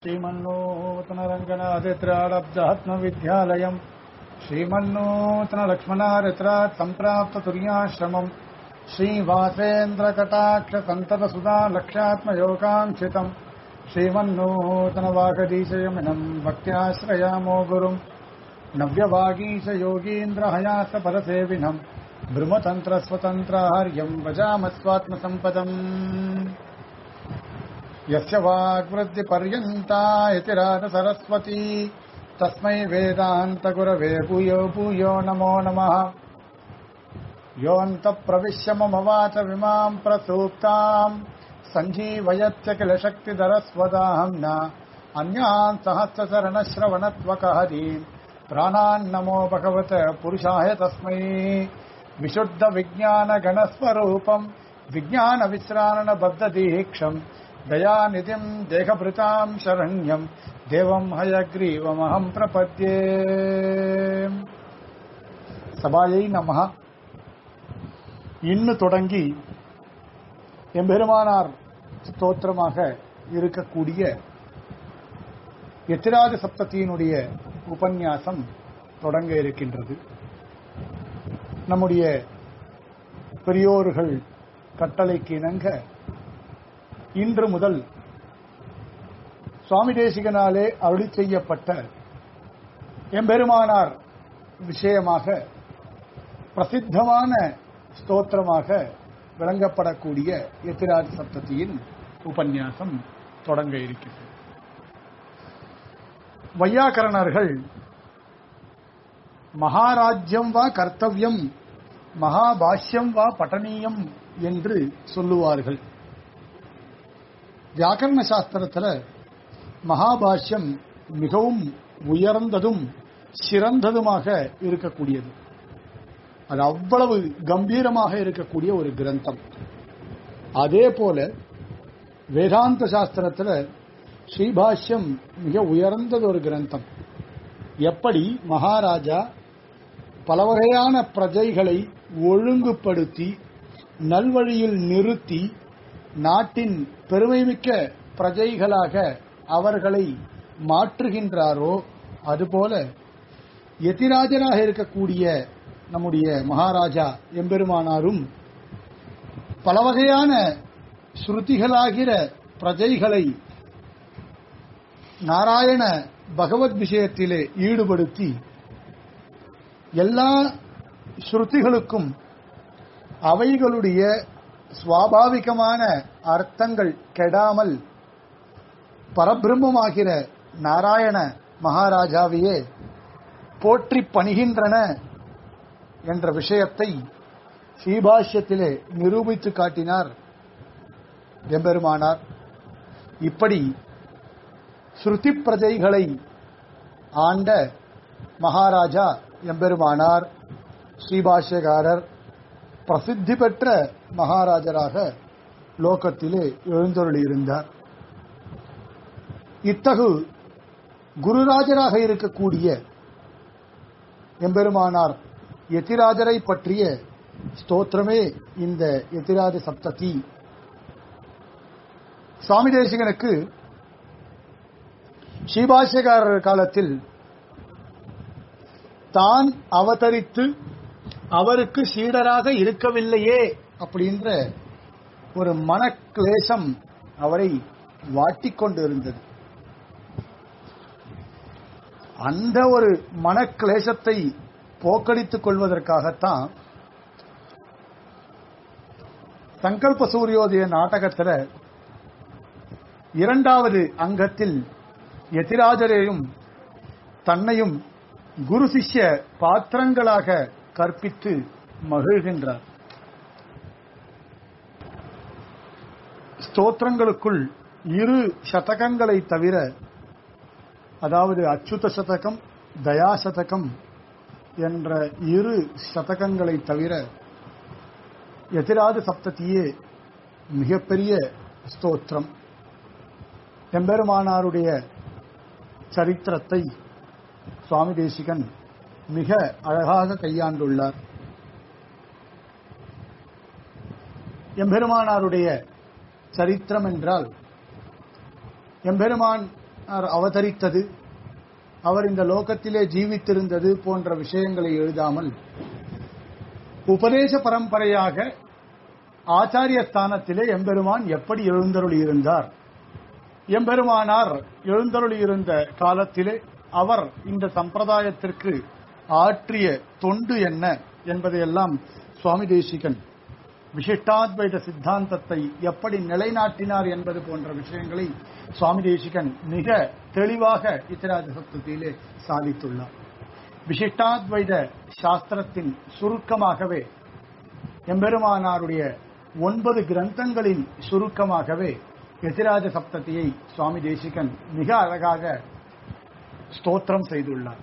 श्रीमन्नूतनरङ्गनादित्रालब्धात्मविद्यालयम् श्रीमन्नूतनलक्ष्मणारित्रात् सम्प्राप्ततुर्याश्रमम् श्रीवासेन्द्रकटाक्षसन्ततसुधा लक्ष्यात्मयोगाङ्क्षितम् श्रीमन्नूतनवागदीशयमिनम् भक्त्याश्रयामो गुरुम् नव्यवागीशयोगीन्द्रहयासपरसेविनम् ब्रह्मतन्त्रस्वतन्त्रार्यम् भजामस्वात्मसम्पदम् यस्य वाग्वृद्धिपर्यन्ता यतिराज सरस्वती तस्मै वेदान्तगुरवे भूयो भूयो नमो नमः योऽन्तप्रविश्य मम वाच विमाम् प्रसूप्ताम् सञ्जीवयत्य किल शक्तिधरस्वदाहम् न अन्यान् सहस्रचरणश्रवणत्वकहरीम् प्राणान्नमो भगवत पुरुषाय तस्मै विशुद्धविज्ञानगणस्वरूपम् विज्ञानविश्राणबद्धदीक्षम् दयानिधिम् देहभृताम् शरण्यम् தேவம் ஹயக்ரீவமகம் பிரபத்யே சபாயை நம இன்னு தொடங்கி எம்பெருமானார் ஸ்தோத்திரமாக இருக்கக்கூடிய எத்திராஜ சப்தத்தியினுடைய உபன்யாசம் தொடங்க இருக்கின்றது நம்முடைய பெரியோர்கள் கட்டளைக்கு இணங்க இன்று முதல் சுவாமி தேசிகனாலே அருளி செய்யப்பட்ட எம்பெருமானார் விஷயமாக பிரசித்தமான ஸ்தோத்திரமாக விளங்கப்படக்கூடிய எத்திராஜ் சப்தத்தியின் உபன்யாசம் தொடங்க இருக்கிறது வையாக்கரணர்கள் மகாராஜ்யம் வா கர்த்தவியம் மகாபாஷ்யம் வா பட்டனீயம் என்று சொல்லுவார்கள் வியாக்கரண சாஸ்திரத்தில் மகாபாஷ்யம் மிகவும் உயர்ந்ததும் சிறந்ததுமாக இருக்கக்கூடியது அது அவ்வளவு கம்பீரமாக இருக்கக்கூடிய ஒரு கிரந்தம் அதே போல வேதாந்த சாஸ்திரத்தில் ஸ்ரீபாஷ்யம் மிக உயர்ந்தது ஒரு கிரந்தம் எப்படி மகாராஜா பல வகையான பிரஜைகளை ஒழுங்குபடுத்தி நல்வழியில் நிறுத்தி நாட்டின் பெருமைமிக்க பிரஜைகளாக அவர்களை மாற்றுகின்றாரோ அதுபோல எதிராஜராக இருக்கக்கூடிய நம்முடைய மகாராஜா எம்பெருமானாரும் பல வகையான ஸ்ருதிகளாகிற பிரஜைகளை நாராயண பகவத் விஷயத்திலே ஈடுபடுத்தி எல்லா ஸ்ருதிகளுக்கும் அவைகளுடைய சுவாபாவிகமான அர்த்தங்கள் கெடாமல் பரபிரம்மமாகிற நாராயண மகாராஜாவையே போற்றி பணிகின்றன என்ற விஷயத்தை ஸ்ரீபாஷ்யத்திலே நிரூபித்து காட்டினார் எம்பெருமானார் இப்படி ஸ்ருதி பிரஜைகளை ஆண்ட மகாராஜா எம்பெருமானார் ஸ்ரீபாஷ்யகாரர் பிரசித்தி பெற்ற மகாராஜராக லோகத்திலே எழுந்தருளியிருந்தார் இத்தகு குருராஜராக இருக்கக்கூடிய எம்பெருமானார் எதிராஜரை பற்றிய ஸ்தோத்திரமே இந்த எதிராஜ சப்ததி சுவாமி தேசிகனுக்கு ஸ்ரீபாஷ்யகாரர் காலத்தில் தான் அவதரித்து அவருக்கு சீடராக இருக்கவில்லையே அப்படின்ற ஒரு மனக்லேசம் அவரை வாட்டிக்கொண்டு இருந்தது அந்த ஒரு மனக்லேசத்தை போக்கடித்துக் கொள்வதற்காகத்தான் சங்கல்ப சூரியோதய நாடகத்தில் இரண்டாவது அங்கத்தில் எதிராஜரையும் தன்னையும் குரு சிஷ்ய பாத்திரங்களாக கற்பித்து மகிழ்கின்றார் ஸ்தோத்திரங்களுக்குள் இரு சதகங்களை தவிர அதாவது அச்சுத சதகம் தயா சதகம் என்ற இரு சதகங்களை தவிர எதிராது சப்தத்தியே மிகப்பெரிய ஸ்தோத்திரம் எம்பெருமானாருடைய சரித்திரத்தை சுவாமி தேசிகன் மிக அழகாக கையாண்டுள்ளார் எம்பெருமானாருடைய சரித்திரம் என்றால் எம்பெருமான் அவதரித்தது அவர் இந்த லோகத்திலே ஜீவித்திருந்தது போன்ற விஷயங்களை எழுதாமல் உபதேச பரம்பரையாக ஆச்சாரிய ஸ்தானத்திலே எம்பெருமான் எப்படி எழுந்தருளி இருந்தார் எம்பெருமானார் எழுந்தருளி இருந்த காலத்திலே அவர் இந்த சம்பிரதாயத்திற்கு ஆற்றிய தொண்டு என்ன என்பதையெல்லாம் சுவாமி தேசிகன் விசிஷ்டாத்வைத சித்தாந்தத்தை எப்படி நிலைநாட்டினார் என்பது போன்ற விஷயங்களை சுவாமி தேசிகன் மிக தெளிவாக இத்திராஜ சப்தத்திலே சாதித்துள்ளார் விசிஷ்டாத்வைத சாஸ்திரத்தின் சுருக்கமாகவே எம்பெருமானாருடைய ஒன்பது கிரந்தங்களின் சுருக்கமாகவே எதிராஜ சப்தத்தியை சுவாமி தேசிகன் மிக அழகாக ஸ்தோத்திரம் செய்துள்ளார்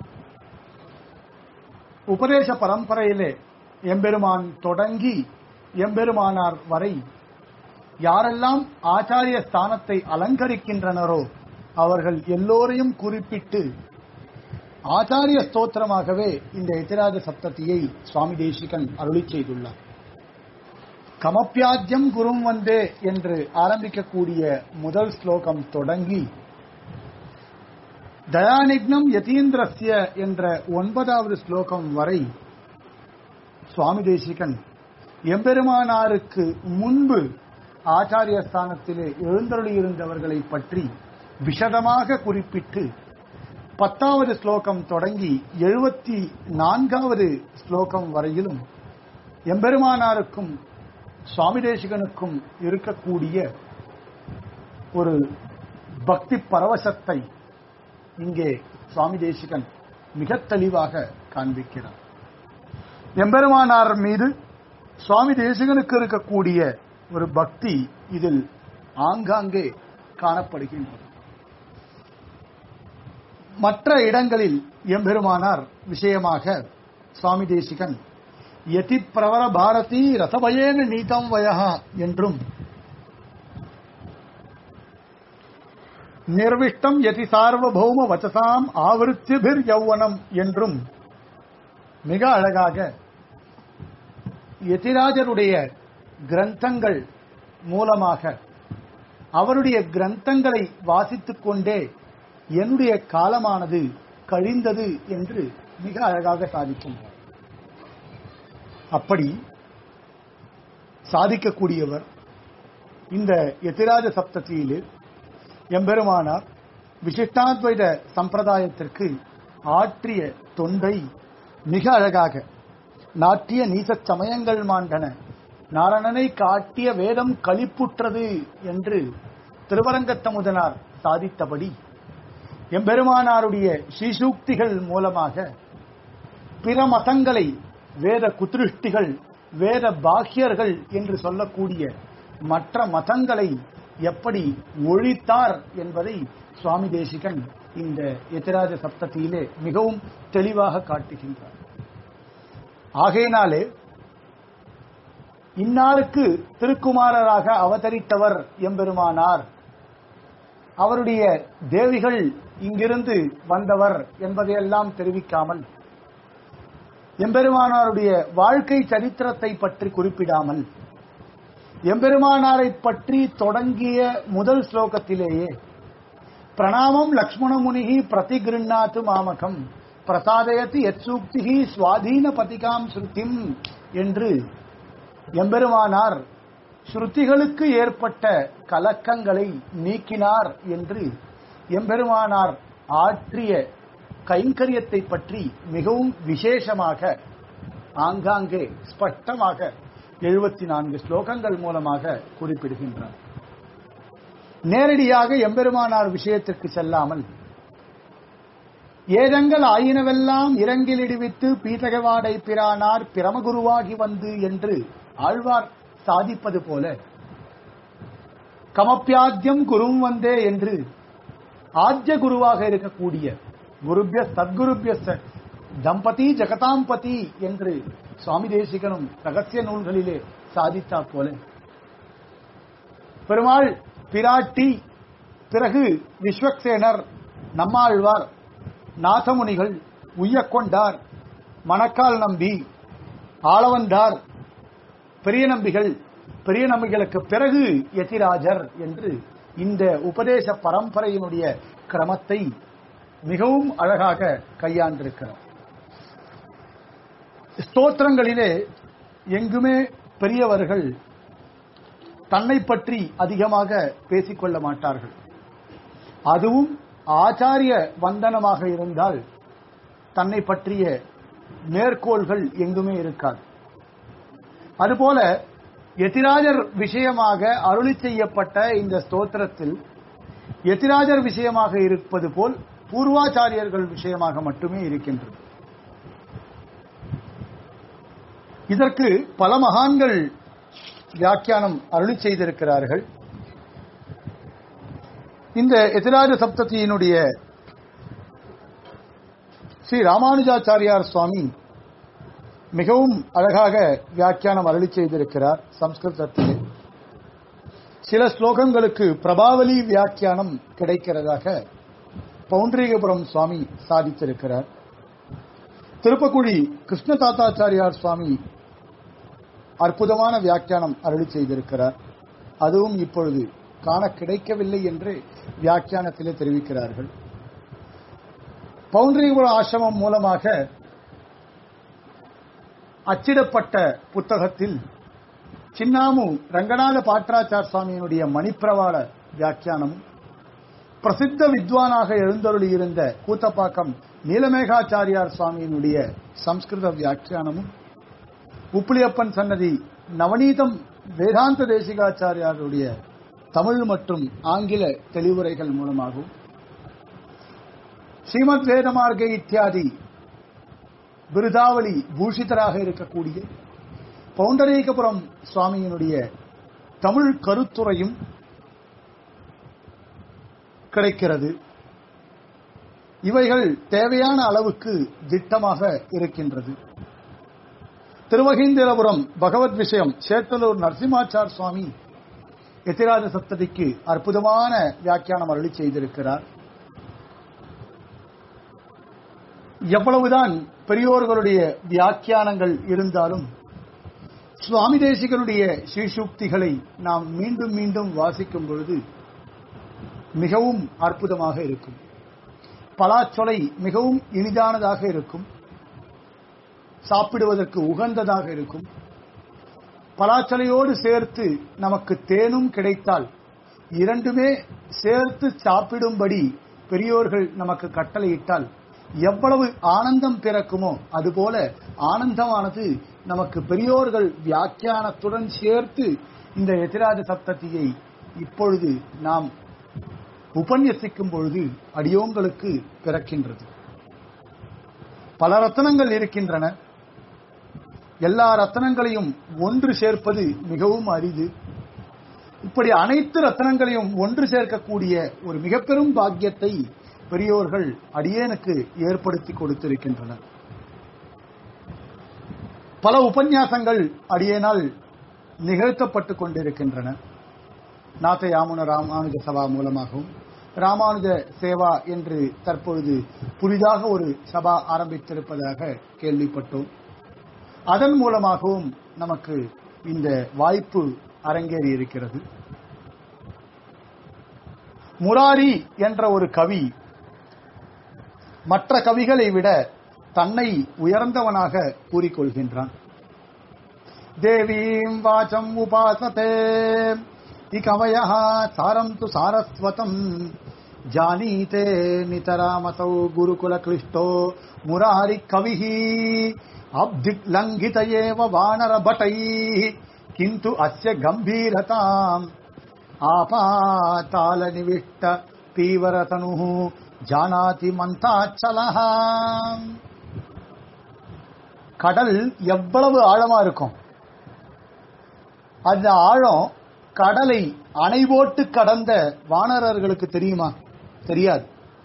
உபதேச பரம்பரையிலே எம்பெருமான் தொடங்கி எம்பெருமானார் வரை யாரெல்லாம் ஆச்சாரிய ஸ்தானத்தை அலங்கரிக்கின்றனரோ அவர்கள் எல்லோரையும் குறிப்பிட்டு ஆச்சாரிய ஸ்தோத்திரமாகவே இந்த எதிராஜ சப்தத்தியை சுவாமி தேசிகன் அருளி செய்துள்ளார் கமப்பியாஜ்யம் குரும் வந்தே என்று ஆரம்பிக்கக்கூடிய முதல் ஸ்லோகம் தொடங்கி தயானிக்னம் யதீந்திரஸ்ய என்ற ஒன்பதாவது ஸ்லோகம் வரை சுவாமி தேசிகன் எம்பெருமானாருக்கு முன்பு ஆச்சாரிய ஸ்தானத்திலே எழுந்தருளியிருந்தவர்களை பற்றி விஷதமாக குறிப்பிட்டு பத்தாவது ஸ்லோகம் தொடங்கி எழுபத்தி நான்காவது ஸ்லோகம் வரையிலும் எம்பெருமானாருக்கும் சுவாமி தேசிகனுக்கும் இருக்கக்கூடிய ஒரு பக்தி பரவசத்தை இங்கே சுவாமி தேசிகன் மிக தெளிவாக காண்பிக்கிறார் எம்பெருமானார் மீது சுவாமி தேசிகனுக்கு இருக்கக்கூடிய ஒரு பக்தி இதில் ஆங்காங்கே காணப்படுகின்றது மற்ற இடங்களில் எம்பெருமானார் விஷயமாக சுவாமி தேசிகன் யதி பிரவர பாரதி ரசபயேன நீதம் வயகா என்றும் நிர்விஷ்டம் யதி சார்வபௌம வச்சசாம் ஆவருத்திபிர் யௌவனம் என்றும் மிக அழகாக யதிராஜருடைய கிரந்தங்கள் மூலமாக அவருடைய கிரந்தங்களை வாசித்துக் கொண்டே என்னுடைய காலமானது கழிந்தது என்று மிக அழகாக சாதிக்கின்றார் அப்படி சாதிக்கக்கூடியவர் இந்த எதிராஜ சப்தத்தியிலே எம்பெருமானார் விசிஷ்டாத்வைத சம்பிரதாயத்திற்கு ஆற்றிய தொண்டை மிக அழகாக நாட்டிய நீசச் சமயங்கள் மாண்டன நாரணனை காட்டிய வேதம் களிப்புற்றது என்று திருவரங்கத்தமுதனார் சாதித்தபடி எம்பெருமானாருடைய ஸ்ரீசூக்திகள் மூலமாக பிற மதங்களை வேத குதிருஷ்டிகள் வேத பாக்கியர்கள் என்று சொல்லக்கூடிய மற்ற மதங்களை எப்படி ஒழித்தார் என்பதை சுவாமி தேசிகன் இந்த எதிராஜ சப்தத்திலே மிகவும் தெளிவாக காட்டுகின்றார் ஆகையினாலே இந்நாளுக்கு திருக்குமாரராக அவதரித்தவர் எம்பெருமானார் அவருடைய தேவிகள் இங்கிருந்து வந்தவர் என்பதையெல்லாம் தெரிவிக்காமல் எம்பெருமானாருடைய வாழ்க்கை சரித்திரத்தை பற்றி குறிப்பிடாமல் எம்பெருமானாரை பற்றி தொடங்கிய முதல் ஸ்லோகத்திலேயே பிரணாமம் லக்ஷ்மண முனிகி பிரதிகிருண்ணாத்து மாமகம் பிரசாதயத்து எச்சூக்திகி சுவாதீன பதிகாம் ஸ்ருதிம் என்று எம்பெருமானார் ஸ்ருதிகளுக்கு ஏற்பட்ட கலக்கங்களை நீக்கினார் என்று எம்பெருமானார் ஆற்றிய கைங்கரியத்தை பற்றி மிகவும் விசேஷமாக ஆங்காங்கே ஸ்பஷ்டமாக எழுபத்தி நான்கு ஸ்லோகங்கள் மூலமாக குறிப்பிடுகின்றார் நேரடியாக எம்பெருமானார் விஷயத்திற்கு செல்லாமல் ஏதங்கள் ஆயினவெல்லாம் இரங்கிலிடுவித்து பீதகவாடை பிரானார் பிரமகுருவாகி வந்து என்று ஆழ்வார் சாதிப்பது போல கமப்பியாத்தியம் குரும் வந்தே என்று ஆத்ய குருவாக இருக்கக்கூடிய குருபிய சத்குருபிய தம்பதி ஜெகதாம்பதி என்று சுவாமி தேசிகனும் ரகசிய நூல்களிலே சாதித்தா போல பெருமாள் பிராட்டி பிறகு விஸ்வக்சேனர் நம்மாழ்வார் நாதமுனிகள் உய்யக்கொண்டார் மணக்கால் நம்பி ஆளவந்தார் பெரிய நம்பிகள் பெரிய நம்பிகளுக்கு பிறகு யதிராஜர் என்று இந்த உபதேச பரம்பரையினுடைய கிரமத்தை மிகவும் அழகாக கையாண்டிருக்கிறார் ஸ்தோத்திரங்களிலே எங்குமே பெரியவர்கள் தன்னை பற்றி அதிகமாக பேசிக்கொள்ள மாட்டார்கள் அதுவும் ஆச்சாரிய வந்தனமாக இருந்தால் தன்னை பற்றிய மேற்கோள்கள் எங்குமே இருக்காது அதுபோல எதிராஜர் விஷயமாக அருளி செய்யப்பட்ட இந்த ஸ்தோத்திரத்தில் எதிராஜர் விஷயமாக இருப்பது போல் பூர்வாச்சாரியர்கள் விஷயமாக மட்டுமே இருக்கின்றது இதற்கு பல மகான்கள் வியாக்கியானம் அருளி செய்திருக்கிறார்கள் இந்த எதிராஜ சப்தத்தியினுடைய ஸ்ரீ ராமானுஜாச்சாரியார் சுவாமி மிகவும் அழகாக வியாக்கியானம் அருளி செய்திருக்கிறார் சம்ஸ்கிருதத்திலே சில ஸ்லோகங்களுக்கு பிரபாவலி வியாக்கியானம் கிடைக்கிறதாக பவுண்டரீகபுரம் சுவாமி சாதித்திருக்கிறார் திருப்பக்குழி கிருஷ்ண தாத்தாச்சாரியார் சுவாமி அற்புதமான வியாக்கியானம் அருளி செய்திருக்கிறார் அதுவும் இப்பொழுது காண கிடைக்கவில்லை என்று வியாக்கியானத்திலே தெரிவிக்கிறார்கள் பவுண்டரிபுரம் ஆசிரமம் மூலமாக அச்சிடப்பட்ட புத்தகத்தில் சின்னாமு ரங்கநாத பாட்ராச்சார் சுவாமியினுடைய மணிப்பிரவாள வியாக்கியானமும் பிரசித்த வித்வானாக எழுந்தருளி இருந்த கூத்தப்பாக்கம் நீலமேகாச்சாரியார் சுவாமியினுடைய சம்ஸ்கிருத வியாக்கியானமும் உப்புளியப்பன் சன்னதி நவநீதம் வேதாந்த தேசிகாச்சாரியாருடைய தமிழ் மற்றும் ஆங்கில தெளிவுரைகள் மூலமாகவும் ஸ்ரீமத் வேதமார்க்க இத்தியாதி விருதாவளி பூஷிதராக இருக்கக்கூடிய பவுண்டரீகபுரம் சுவாமியினுடைய தமிழ் கருத்துரையும் கிடைக்கிறது இவைகள் தேவையான அளவுக்கு திட்டமாக இருக்கின்றது திருவகீந்திரபுரம் பகவத் விஷயம் சேட்டலூர் நரசிம்மாச்சார் சுவாமி எத்திராஜ சப்ததிக்கு அற்புதமான வியாக்கியானம் அருளி செய்திருக்கிறார் எவ்வளவுதான் பெரியோர்களுடைய வியாக்கியானங்கள் இருந்தாலும் சுவாமி தேசிகனுடைய ஸ்ரீசூக்திகளை நாம் மீண்டும் மீண்டும் வாசிக்கும் பொழுது மிகவும் அற்புதமாக இருக்கும் பலாச்சொலை மிகவும் இனிதானதாக இருக்கும் சாப்பிடுவதற்கு உகந்ததாக இருக்கும் பலாச்சொலையோடு சேர்த்து நமக்கு தேனும் கிடைத்தால் இரண்டுமே சேர்த்து சாப்பிடும்படி பெரியோர்கள் நமக்கு கட்டளையிட்டால் எவ்வளவு ஆனந்தம் பிறக்குமோ அதுபோல ஆனந்தமானது நமக்கு பெரியோர்கள் வியாக்கியானத்துடன் சேர்த்து இந்த எதிராஜ சப்தத்தியை இப்பொழுது நாம் உபன்யசிக்கும் பொழுது அடியோங்களுக்கு பிறக்கின்றது பல ரத்தனங்கள் இருக்கின்றன எல்லா ரத்தனங்களையும் ஒன்று சேர்ப்பது மிகவும் அரிது இப்படி அனைத்து ரத்தனங்களையும் ஒன்று சேர்க்கக்கூடிய ஒரு மிக பெரும் பாக்கியத்தை பெரியோர்கள் அடியேனுக்கு ஏற்படுத்தி கொடுத்திருக்கின்றனர் பல உபன்யாசங்கள் அடியேனால் நிகழ்த்தப்பட்டுக் கொண்டிருக்கின்றன நாத்த யாமுன ராமானுஜ சபா மூலமாகவும் ராமானுஜ சேவா என்று தற்பொழுது புதிதாக ஒரு சபா ஆரம்பித்திருப்பதாக கேள்விப்பட்டோம் அதன் மூலமாகவும் நமக்கு இந்த வாய்ப்பு அரங்கேறி இருக்கிறது முராரி என்ற ஒரு கவி மற்ற கவிகளை விட தன்னை உயர்ந்தவனாக கூறிக்கொள்கின்றான் தேவீம் வாச்சம் உபாசதே இகவய சாரம் து சாரஸ்வதம் ஜானீதே நிதராமசௌ குருகுல கிளிஷ்டோ முராரி கவிः அப்திக்லங்கித ஏவ வானர பட்டை கிந்து அஸ்ய கம்பீரதாம் ஆபாத்தால நிவிஷ்ட தீவரதனு ஜானாதி மந்தாச்சலஹ கடல் எவ்வளவு ஆழமா இருக்கும் அந்த ஆழம் கடலை அணை போட்டு கடந்த வானரர்களுக்கு தெரியுமா தெரியாது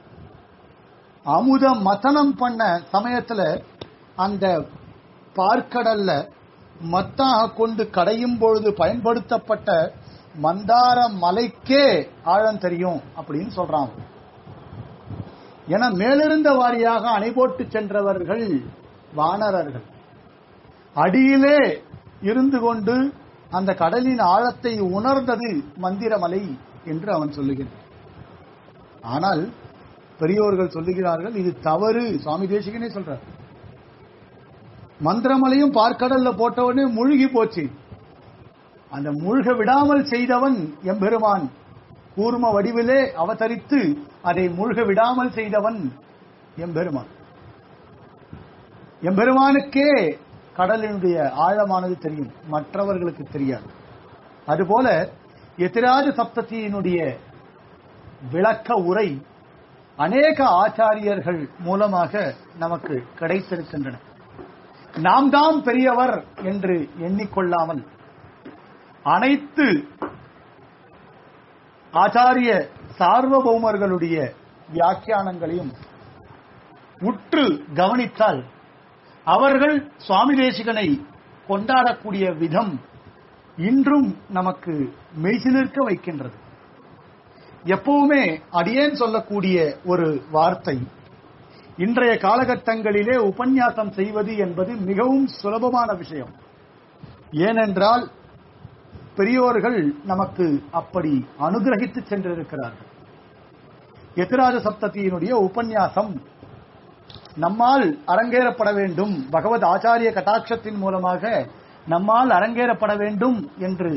அமுத மதனம் பண்ண சமயத்துல அந்த பார்க்கடல்ல மத்தாக கொண்டு கடையும் பொழுது பயன்படுத்தப்பட்ட மந்தார மலைக்கே ஆழம் தெரியும் அப்படின்னு சொல்றான் என மேலிருந்த வாரியாக அணை போட்டு சென்றவர்கள் வானரர்கள் அடியிலே இருந்து கொண்டு அந்த கடலின் ஆழத்தை உணர்ந்தது மந்திரமலை என்று அவன் சொல்லுகிறான் ஆனால் பெரியோர்கள் சொல்லுகிறார்கள் இது தவறு சுவாமி தேசிகனே சொல்றார் மந்திரமலையும் பார்க்கடல்ல போட்டவனே மூழ்கி போச்சு அந்த மூழ்க விடாமல் செய்தவன் எம்பெருமான் கூர்ம வடிவிலே அவதரித்து அதை மூழ்க விடாமல் செய்தவன் எம்பெருமான் எம்பெருமானுக்கே கடலினுடைய ஆழமானது தெரியும் மற்றவர்களுக்கு தெரியாது அதுபோல எதிராஜ சப்தத்தியினுடைய விளக்க உரை அநேக ஆச்சாரியர்கள் மூலமாக நமக்கு கிடைத்திருக்கின்றன நாம் தான் பெரியவர் என்று எண்ணிக்கொள்ளாமல் அனைத்து ஆச்சாரிய சார்வபௌமர்களுடைய வியாக்கியானங்களையும் உற்று கவனித்தால் அவர்கள் சுவாமி தேசிகனை கொண்டாடக்கூடிய விதம் இன்றும் நமக்கு மெய்சிலிருக்க வைக்கின்றது எப்பவுமே அடியேன் சொல்லக்கூடிய ஒரு வார்த்தை இன்றைய காலகட்டங்களிலே உபன்யாசம் செய்வது என்பது மிகவும் சுலபமான விஷயம் ஏனென்றால் பெரியோர்கள் நமக்கு அப்படி அனுகிரகித்து சென்றிருக்கிறார்கள் எதிராஜ சப்தத்தியினுடைய உபன்யாசம் நம்மால் அரங்கேறப்பட வேண்டும் பகவத் ஆச்சாரிய கட்டாட்சத்தின் மூலமாக நம்மால் அரங்கேறப்பட வேண்டும் என்று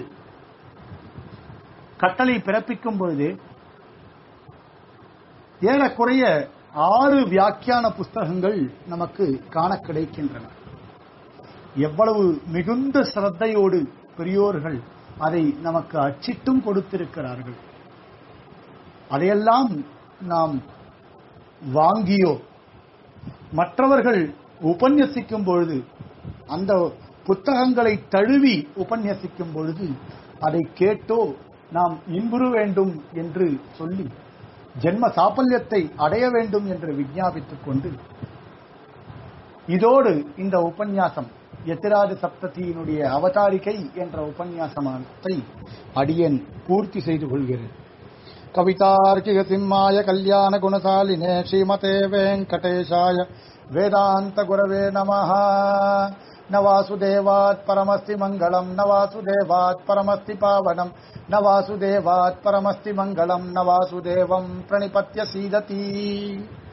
கட்டளை பிறப்பிக்கும் பொழுது ஏறக்குறைய ஆறு வியாக்கியான புஸ்தகங்கள் நமக்கு காண கிடைக்கின்றன எவ்வளவு மிகுந்த சிரத்தையோடு பெரியோர்கள் அதை நமக்கு அச்சிட்டும் கொடுத்திருக்கிறார்கள் அதையெல்லாம் நாம் வாங்கியோ மற்றவர்கள் உபன்யசிக்கும் பொழுது அந்த புத்தகங்களை தழுவி உபன்யசிக்கும் பொழுது அதை கேட்டோ நாம் இன்புற வேண்டும் என்று சொல்லி ஜென்ம சாபல்யத்தை அடைய வேண்டும் என்று விஞ்ஞாபித்துக் கொண்டு இதோடு இந்த உபன்யாசம் எத்திராஜ சப்தத்தியினுடைய அவதாரிகை என்ற உபன்யாசத்தை அடியன் பூர்த்தி செய்து கொள்கிறேன் கவிதார்க்கிக சிம்மாய கல்யாண குணசாலினே ஸ்ரீமதே வெங்கடேஷாய வேதாந்த குரவே நமஹ न वासुदेवात् परमस्ति मङ्गलम् न वासुदेवात् परमस्ति पावनम् न वासुदेवात् परमस्ति मङ्गलम् न वासुदेवम् प्रणिपत्य सीदति